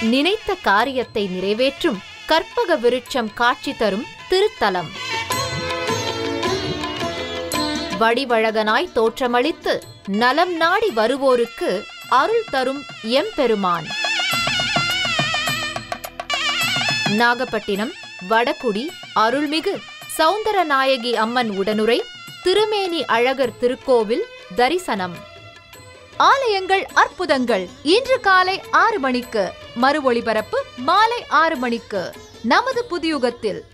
நினைத்த காரியத்தை நிறைவேற்றும் கற்பக விருட்சம் காட்சி தரும் திருத்தலம் வடிவழகனாய் தோற்றமளித்து நலம் நாடி வருவோருக்கு அருள் தரும் எம்பெருமான் நாகப்பட்டினம் வடகுடி அருள்மிகு சௌந்தரநாயகி அம்மன் உடனுரை திருமேனி அழகர் திருக்கோவில் தரிசனம் ஆலயங்கள் அற்புதங்கள் இன்று காலை ஆறு மணிக்கு மறு ஒளிபரப்பு மாலை ஆறு மணிக்கு நமது புதியுகத்தில்